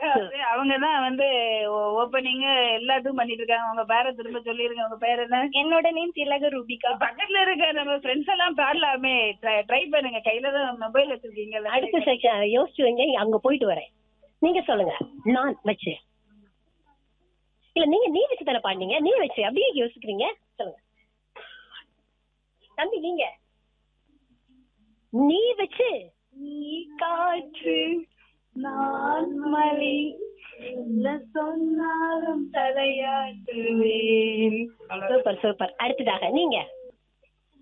வந்து அவங்க தான் வந்து ஓப்பனிங் எல்லாத்துக்கும் பண்ணிட்டு இருக்காங்க உங்க பேரை திரும்ப சொல்லிருங்க உங்க பேர் என்ன என்னோட நேம் திலக ரூபிகா பக்கத்துல இருக்க நம்ம ஃப்ரெண்ட்ஸ் எல்லாம் பாடலாமே ட்ரை பண்ணுங்க கையில தான் மொபைல் வச்சிருக்கீங்கல்ல அடுத்த செக்ஷன் யோசிச்சு வைங்க அங்க போயிட்டு வரேன் நீங்க சொல்லுங்க நான் வச்சு இல்ல நீங்க நீ வச்சு தானே பாடினீங்க நீ வச்சு அப்படியே யோசிக்கிறீங்க சொல்லுங்க தம்பி நீங்க நீ வச்சு நீ காற்று நான் மலை என்ன சொன்னாலும் தலையாட்டுவேன் சூப்பர் சூப்பர் அடுத்ததாக நீங்க